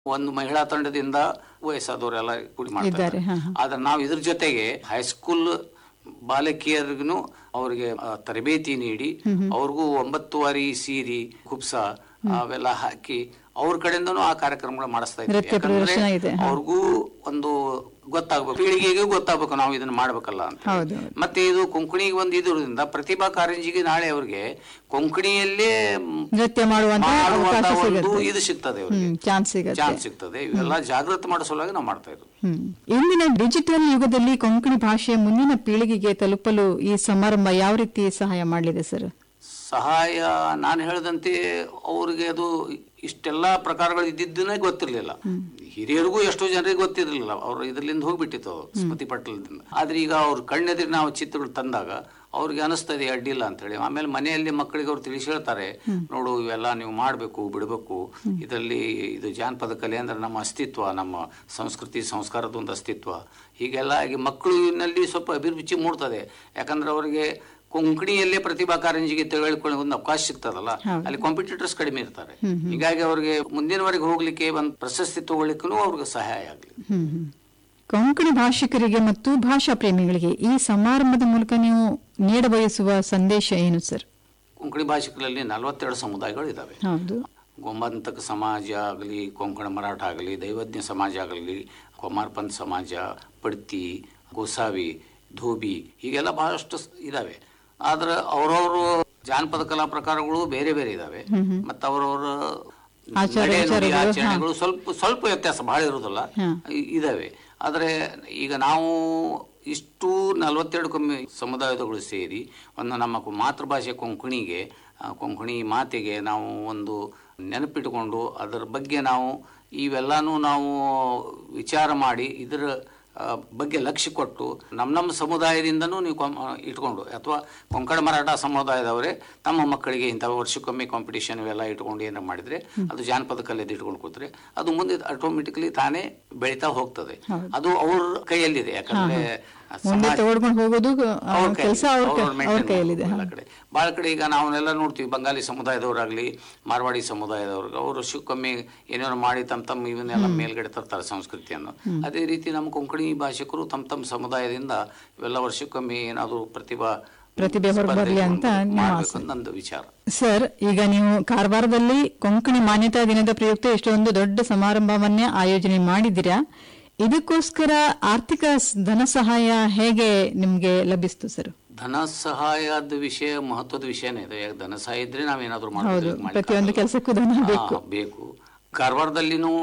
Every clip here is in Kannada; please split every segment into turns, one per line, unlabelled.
ಒಂದು ಮಹಿಳಾ ತಂಡದಿಂದ ವಯಸ್ಸಾದವರೆಲ್ಲ ಕೂಡಿ ಮಾಡ್ತಾರೆ
ಇದ್ದಾರೆ, ಹಾ, ಹಾ.
ಆದ್ರೆ ನಾವು ಇದ್ರ ಜೊತೆಗೆ ಹೈಸ್ಕೂಲ್ ಬಾಲಕಿಯರಿಗೂ ಅವರಿಗೆ ಆ, ತರಬೇತಿ ನೀಡಿ ಅವ್ರಿಗೂ ಒಂಬತ್ತುವರೆ ಸೀರಿ ಕುಬ್ಸ ಅವೆಲ್ಲ ಹಾಕಿ ಅವ್ರ ಕಡೆಯಿಂದನೂ ಆ ಕಾರ್ಯಕ್ರಮಗಳು ಮಾಡಿಸ್ತಾ ಇದ್ವಿ
ನೃತ್ಯ
ಯಾಕಂದ್ರೆ
ಪ್ರದರ್ಶನ ಇದೆ, ಹಾ.
ಅವ್ರಿಗೂ ಒಂದು ಗೊತ್ತಾಗ್ಬೇಕು ಪೀಳಿಗೆಗೂ ಗೊತ್ತಾಗ್ಬೇಕು ನಾವು ಇದನ್ನ ಮಾಡ್ಬೇಕಲ್ಲ ಅಂತ
ಹೌದು.
ಮತ್ತೆ ಇದು ಕೊಂಕಣಿಗೆ ಒಂದು ಇದರಿಂದ ಪ್ರತಿಭಾ ಕಾರಂಜಿಗೆ ನಾಳೆ ಅವ್ರಿಗೆ ಕೊಂಕಣಿಯಲ್ಲೇ ಮ್,
ನೃತ್ಯ ಮಾಡುವಂತ
ಮಾಡುವಂತ
ಅವಕಾಶ
ಒಂದು
ಸಿಗುತ್ತೆ
ಇದು ಸಿಗ್ತದೆ ಅವ್ರಿಗೆ
ಹ್ಮ್ ಚಾನ್ಸ್ ಸಿಗತ್ತೆ
ಚಾನ್ಸ್ ಸಿಗ್ತದೆ ಇವೆಲ್ಲ ಜಾಗೃತಿ ಮಾಡೋ ಸಲುವಾಗಿ ನಾವು ಮಾಡ್ತಾ ಇರೋದು
ಹ್ಮ್. ಇಂದಿನ ಡಿಜಿಟಲ್ ಯುಗದಲ್ಲಿ ಕೊಂಕಣಿ ಭಾಷೆ ಮುಂದಿನ ಪೀಳಿಗೆಗೆ ತಲುಪಲು ಈ ಸಮಾರಂಭ ಯಾವ ರೀತಿ ಸಹಾಯ ಮಾಡಲಿದೆ ಸರ್
ಸಹಾಯ ನಾನು ಹೇಳಿದಂತೆ ಅವ್ರಿಗೆ ಅದು ಇಷ್ಟೆಲ್ಲಾ ಪ್ರಕಾರಗಳು ಇದ್ದಿದ್ದನ್ನೇ ಗೊತ್ತಿರಲಿಲ್ಲ ಹಿರಿಯರಿಗೂ ಎಷ್ಟೋ ಜನರಿಗೆ ಗೊತ್ತಿರಲಿಲ್ಲ ಅವ್ರು ಇದರಿಂದ ಹೋಗ್ಬಿಟ್ಟಿತ್ತು ಅದು, ಸ್ಮೃತಿ ಪಟಲದಿಂದ ಆದ್ರೆ ಈಗ ಅವ್ರ ಕಣ್ಣೆದುರು ನಾವು ಚಿತ್ರಗಳು ತಂದಾಗ ಅವ್ರಿಗೆ ಅನಿಸ್ತದೆ ಅಡ್ಡಿಲ್ಲ ಅಂತ ಹೇಳಿ ಆಮೇಲೆ ಮನೆಯಲ್ಲಿ ಮಕ್ಕಳಿಗೆ ಅವ್ರು ತಿಳಿಸಿ ಹೇಳ್ತಾರೆ ನೋಡು ಇವೆಲ್ಲ ನೀವು ಮಾಡಬೇಕು ಬಿಡಬೇಕು ಇದರಲ್ಲಿ ಇದು ಜಾನಪದ ಕಲೆ ಅಂದ್ರೆ ನಮ್ಮ ಅಸ್ತಿತ್ವ ನಮ್ಮ ಸಂಸ್ಕೃತಿ ಸಂಸ್ಕಾರದ ಒಂದು ಅಸ್ತಿತ್ವ ಹೀಗೆಲ್ಲ ಆಗಿ ಮಕ್ಕಳಿನಲ್ಲಿ ಸ್ವಲ್ಪ ಅಭಿರುಚಿ ಮೂಡ್ತದೆ ಯಾಕಂದ್ರೆ ಅವರಿಗೆ ಕೊಂಕಣಿಯಲ್ಲೇ ಪ್ರತಿಭಾ ಕಾರಂಜಿಗೆ ತೆಗೆದುಕೊಳ್ಳೋ ಒಂದು ಅವಕಾಶ ಸಿಗ್ತದಲ್ಲ ಅಲ್ಲಿ ಕಾಂಪಿಟೇಟರ್ಸ್ ಕಡಿಮೆ ಇರ್ತಾರೆ ಹೀಗಾಗಿ ಅವ್ರಿಗೆ ಮುಂದಿನವರೆಗೆ ಹೋಗ್ಲಿಕ್ಕೆ ಒಂದು ಪ್ರಶಸ್ತಿ ತಗೊಳ್ಲಿಕ್ಕೂ ಅವ್ರಿಗೆ ಸಹಾಯ ಆಗಲಿ
ಹ್ಮ್ ಹ್ಮ್. ಕೊಂಕಣಿ ಭಾಷಿಕರಿಗೆ ಮತ್ತು ಭಾಷಾ ಪ್ರೇಮಿಗಳಿಗೆ ಈ ಸಮಾರಂಭದ ಮೂಲಕ ನೀವು ನೀಡಬಯಸುವ ಸಂದೇಶ ಏನು ಸರ್
ಕೊಂಕಣಿ ಭಾಷಿಕರಲ್ಲಿ ನಲವತ್ತೆರಡು ಸಮುದಾಯಗಳು ಇದಾವೆ
ಹೌದು
ಗೋಮಂತಕ ಸಮಾಜ ಆಗಲಿ ಕೊಂಕಣ ಮರಾಠ ಆಗಲಿ ದೈವಜ್ಞ ಸಮಾಜ ಆಗಲಿ ಕುಮಾರ್ಪಂತ್ ಸಮಾಜ ಪಡ್ತಿ ಗೋಸಾವಿ ಧೋಬಿ ಹೀಗೆಲ್ಲ ಬಹಳಷ್ಟು ಸ್- ಇದಾವೆ ಆದ್ರೆ ಅವರವರು ಜಾನಪದ ಕಲಾ ಪ್ರಕಾರಗಳು ಬೇರೆ ಬೇರೆ ಇದಾವೆ ಮತ್ತು ಅವರವರ
ಆಚಾರ
ನಡೆ, ನುಡಿ,
ವಿಚಾರಗಳು, ಹಾ.
ಆಚರಣೆಗಳು ಸ್ವಲ್ಪ ಸ್ವಲ್ಪ ವ್ಯತ್ಯಾಸ ಬಹಳ ಇರೋದಿಲ್ಲ
ಹಾ.
ಇ- ಇದಾವೆ ಆದರೆ ಈಗ ನಾವು ಇಷ್ಟು ನಲವತ್ತೆರಡು ಕಮ್ಮಿ ಸಮುದಾಯದಗಳು ಸೇರಿ ಒಂದು ನಮ್ಮ ಕು- ಮಾತೃಭಾಷೆ ಕೊಂಕಣಿಗೆ ಆ, ಕೊಂಕಣಿ ಮಾತಿಗೆ ನಾವು ಒಂದು ನೆನಪಿಟ್ಟುಕೊಂಡು ಅದರ ಬಗ್ಗೆ ನಾವು ಇವೆಲ್ಲನೂ ನಾವು ವಿಚಾರ ಮಾಡಿ ಇದರ ಆ, ಬಗ್ಗೆ ಲಕ್ಷ್ಯ ಕೊಟ್ಟು ನಮ್ಮ ನಮ್ಮ ಸಮುದಾಯದಿಂದನೂ ನೀವು ಕೊಂ- ಆ, ಇಟ್ಕೊಂಡು ಅಥವಾ ಕೊಂಕಣ ಮರಾಠ ಸಮುದಾಯದವರೇ ತಮ್ಮ ಮಕ್ಕಳಿಗೆ ಇಂಥ ವರ್ಷಕ್ಕೊಮ್ಮೆ ಕಾಂಪಿಟೇಷನ್ ಇವೆಲ್ಲ ಇಟ್ಕೊಂಡು ಏನಾರ ಮಾಡಿದ್ರೆ ಅದು ಜಾನಪದ ಕಲೆದು ಇಟ್ಕೊಂಡು ಕೂತ್ರೆ ಅದು ಮುಂದೆ ಆಟೋಮೆಟಿಕ್ಲಿ ತಾನೇ ಬೆಳೀತಾ ಹೋಗ್ತದೆ ಅದು ಅವ್ರ ಕೈಯಲ್ಲಿದೆ ಯಾಕಂದ್ರೆ
ಮುಂದೆ
ಸಮಾಜ
ತಗೊಂಡ್ಕೊಂಡು ಹೋಗೋದು
ಅವ್ರ
ಕೆಲಸ
ಕೈಯಲ್ಲಿ,
ಅವ್ರ
ಅವ್ರು
ಕೈ- ಅವ್ರ
maintain
ಕೈಯಲ್ಲಿದೆ
ಮಾಡ್ಬೇಕು ಎಲ್ಲ ಕಡೆ ಭಾಳ ಕಡೆ ಈಗ ನಾವನ್ನೆಲ್ಲ ನೋಡ್ತೀವಿ ಬಂಗಾಲಿ ಸಮುದಾಯದವರಾಗ್ಲಿ ಮಾರ್ವಾಡಿ ಸಮುದಾಯದವ್ರಿಗೆ ಅವರು ಶಿವಕಮ್ಮಿ ಏನೇನೋ ಮಾಡಿ ತಮ್ಮ ತಮ್ಮ ಇವನ್ನೆಲ್ಲ ಮೇಲ್ಗಡೆ ತರ್ತಾರೆ ಸಂಸ್ಕೃತಿಯನ್ನು ಅದೇ ರೀತಿ ನಮ್ಮ ಕೊಂಕಣಿ ಭಾಷಿಕರು ತಮ್ಮ ತಮ್ಮ ಸಮುದಾಯದಿಂದ ಇವೆಲ್ಲ ವರ್ಷಕ್ಕೊಮ್ಮೆ ಏನಾದರೂ ಪ್ರತಿಭಾ
ಪ್ರತಿಭೆ ಹೊರಗೆ ಬರ್ಲಿ ಅಂತ ನಿಮ್ಮ
ಮಾಡಬೇಕು ಅಂತ ನಂದು ವಿಚಾರ
ಸರ್ ಈಗ ನೀವು ಕಾರವಾರದಲ್ಲಿ ಕೊಂಕಣಿ ಮಾನ್ಯತಾ ದಿನದ ಪ್ರಯುಕ್ತ ಇಷ್ಟೊಂದು ದೊಡ್ಡ ಸಮಾರಂಭವನ್ನೇ ಆಯೋಜನೆ ಮಾಡಿದ್ದೀರಾ ಇದಕ್ಕೋಸ್ಕರ ಆರ್ಥಿಕ ಸ್- ಧನ ಸಹಾಯ ಹೇಗೆ ನಿಮ್ಗೆ ಲಭಿಸ್ತು ಸರ್
ಧನ ಸಹಾಯದ ವಿಷಯ ಮಹತ್ವದ ವಿಷಯನೇ ಇದೆ ಯಾಕೆ ಧನ ಸಹಾಯ ಇದ್ರೆ ನಾವೇನಾದ್ರೂ
ಹೌದು
ಮಾಡ್ಬೋದು
ಪ್ರತಿಯೊಂದು ಕೆಲಸಕ್ಕೂ ಧನ ಬೇಕು
ಹಾ, ಬೇಕು ಕಾರವಾರದಲ್ಲಿನೂ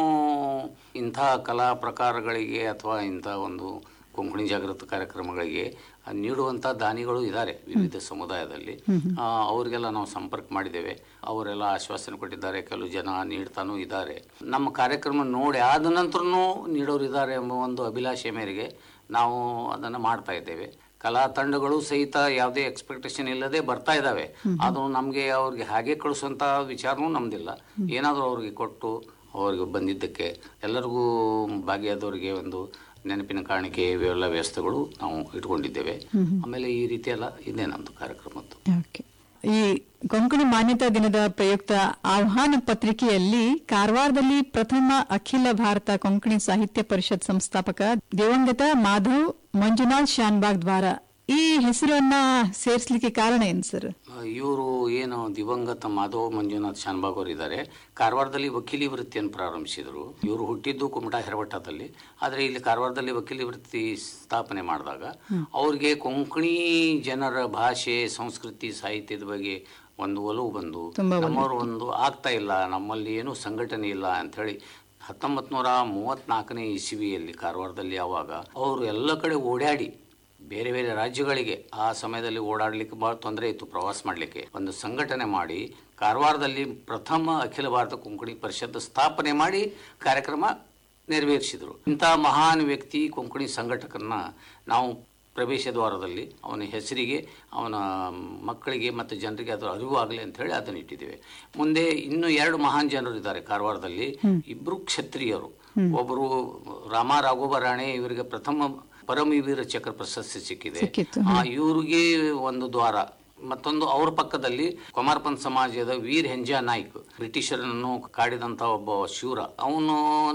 ಇಂಥ ಕಲಾ ಪ್ರಕಾರಗಳಿಗೆ ಅಥವಾ ಇಂಥ ಒಂದು ಕೊಂಕಣಿ ಜಾಗೃತ ಕಾರ್ಯಕ್ರಮಗಳಿಗೆ ಆ, ನೀಡುವಂಥ ದಾನಿಗಳು ಇದ್ದಾರೆ ವಿವಿಧ ಸಮುದಾಯದಲ್ಲಿ ಆ, ಅವರಿಗೆಲ್ಲ ನಾವು ಸಂಪರ್ಕ ಮಾಡಿದ್ದೇವೆ ಅವರೆಲ್ಲ ಆಶ್ವಾಸನೆ ಕೊಟ್ಟಿದ್ದಾರೆ ಕೆಲವು ಜನ ನೀಡ್ತಾನೂ ಇದ್ದಾರೆ ನಮ್ಮ ಕಾರ್ಯಕ್ರಮ ನೋಡಿ ಆದ ನಂತರನೂ ನೀಡೋರು ಇದ್ದಾರೆ ಎಂಬ ಒಂದು ಅಭಿಲಾಷೆ ಮೇರೆಗೆ ನಾವು ಅದನ್ನು ಮಾಡ್ತಾ ಇದ್ದೇವೆ ಕಲಾ ತಂಡಗಳು ಸಹಿತ ಯಾವುದೇ ಎಕ್ಸ್ಪೆಕ್ಟೇಷನ್ ಇಲ್ಲದೆ ಬರ್ತಾ ಇದ್ದಾವೆ ಅದು ನಮಗೆ ಅವ್ರಿಗೆ ಹಾಗೆ ಕಳಿಸುವಂತ ವಿಚಾರನೂ ನಮ್ದಿಲ್ಲ ಏನಾದರೂ ಅವ್ರಿಗೆ ಕೊಟ್ಟು ಅವ್ರಿಗೆ ಬಂದಿದ್ದಕ್ಕೆ ಎಲ್ಲರಿಗೂ ಭಾಗಿಯಾದವರಿಗೆ ಒಂದು ನೆನಪಿನ ಕಾಣಿಕೆ ಇವೆಲ್ಲ ವ್ಯವಸ್ಥೆಗಳು ನಾವು ಇಟ್ಕೊಂಡಿದ್ದೇವೆ ಆಮೇಲೆ ಈ ರೀತಿ ಎಲ್ಲ ಇದೆ ನಮ್ದು ಕಾರ್ಯಕ್ರಮದ್ದು
ಓಕೆ. ಈ ಕೊಂಕಣಿ ಮಾನ್ಯತಾ ದಿನದ ಪ್ರಯುಕ್ತ ಆಹ್ವಾನ ಪತ್ರಿಕೆಯಲ್ಲಿ ಕಾರವಾರದಲ್ಲಿ ಪ್ರಥಮ ಅಖಿಲ ಭಾರತ ಕೊಂಕಣಿ ಸಾಹಿತ್ಯ ಪರಿಷತ್ ಸಂಸ್ಥಾಪಕ ದಿವಂಗತ ಮಾಧವ್ ಮಂಜುನಾಥ್ ಶಾನ್ಬಾಗ್ ದ್ವಾರ ಈ ಹೆಸರನ್ನ ಸೇರಿಸಲಿಕ್ಕೆ ಕಾರಣ ಏನ್ ಸರ್
ಇವರು ಏನು ದಿವಂಗತ ಮಾಧವ್ ಮಂಜುನಾಥ್ ಶಾನ್ಬಾಗ್ ಅವರು ಇದ್ದಾರೆ ಕಾರವಾರದಲ್ಲಿ ವಕೀಲಿ ವೃತ್ತಿಯನ್ನು ಪ್ರಾರಂಭಿಸಿದರು ಇವರು ಹುಟ್ಟಿದ್ದು ಕುಮಟಾ ಹೆರವಟ್ಟದಲ್ಲಿ ಆದರೆ ಇಲ್ಲಿ ಕಾರವಾರದಲ್ಲಿ ವಕೀಲಿ ವೃತ್ತಿ ಸ್ಥಾಪನೆ ಮಾಡಿದಾಗ ಅವ್ರಿಗೆ ಕೊಂಕಣಿ ಜನರ ಭಾಷೆ ಸಂಸ್ಕೃತಿ ಸಾಹಿತ್ಯದ ಬಗ್ಗೆ ಒಂದು ಒಲವು ಬಂದು
ತುಂಬಾ ಒಲವು.
ನಮ್ಮವರು ಒಂದು ಆಗ್ತಾ ಇಲ್ಲ ನಮ್ಮಲ್ಲಿ ಏನೂ ಸಂಘಟನೆ ಇಲ್ಲ ಅಂತ ಹೇಳಿ ಹತ್ತೊಂಬತ್ತು ನೂರ ಮೂವತ್ನಾಲ್ಕನೇ ಇಸವಿಯಲ್ಲಿ ಕಾರವಾರದಲ್ಲಿ ಯಾವಾಗ ಅವರು ಎಲ್ಲ ಕಡೆ ಓಡಾಡಿ ಬೇರೆ ಬೇರೆ ರಾಜ್ಯಗಳಿಗೆ ಆ ಸಮಯದಲ್ಲಿ ಓಡಾಡಲಿಕ್ಕೆ ಬಹಳ ತೊಂದರೆ ಇತ್ತು ಪ್ರವಾಸ ಮಾಡಲಿಕ್ಕೆ ಒಂದು ಸಂಘಟನೆ ಮಾಡಿ ಕಾರವಾರದಲ್ಲಿ ಪ್ರಥಮ ಅಖಿಲ ಭಾರತ ಕೊಂಕಣಿ ಪರಿಷತ್ ಸ್ಥಾಪನೆ ಮಾಡಿ ಕಾರ್ಯಕ್ರಮ ನೆರವೇರಿಸಿದರು ಇಂಥ ಮಹಾನ್ ವ್ಯಕ್ತಿ ಕೊಂಕಣಿ ಸಂಘಟಕರನ್ನ ನಾವು ಪ್ರವೇಶ ದ್ವಾರದಲ್ಲಿ ಅವನ ಹೆಸರಿಗೆ ಅವನ ಮಕ್ಕಳಿಗೆ ಮತ್ತು ಜನರಿಗೆ ಅದರ ಅರಿವು ಆಗಲಿ ಅಂತ ಹೇಳಿ ಅದನ್ನ ಇಟ್ಟಿದ್ದೇವೆ ಮುಂದೆ ಇನ್ನು ಎರಡು ಮಹಾನ್ ಜನರು ಇದ್ದಾರೆ ಕಾರವಾರದಲ್ಲಿ ಇಬ್ರು ಕ್ಷತ್ರಿಯರು ಒಬ್ಬರು ರಾಮ ರಾಘೋಬ ರಾಣೆ ಇವರಿಗೆ ಪ್ರಥಮ ಪರಮವೀರ ಚಕ್ರ ಪ್ರಶಸ್ತಿ ಸಿಕ್ಕಿದೆ
ಸಿಕ್ಕಿತ್ತು,
ಆ ಇವ್ರಿಗೆ ಒಂದು ದ್ವಾರ ಮತ್ತೊಂದು ಅವ್ರ ಪಕ್ಕದಲ್ಲಿ ಕುಮಾರಪಂತ್ ಸಮಾಜದ ವೀರ್ ಹೆಂಜಾ ನಾಯ್ಕ್ ಬ್ರಿಟಿಷರನ್ನು ಕಾಡಿದಂತ ಒಬ್ಬ ಶೂರ ಅವನು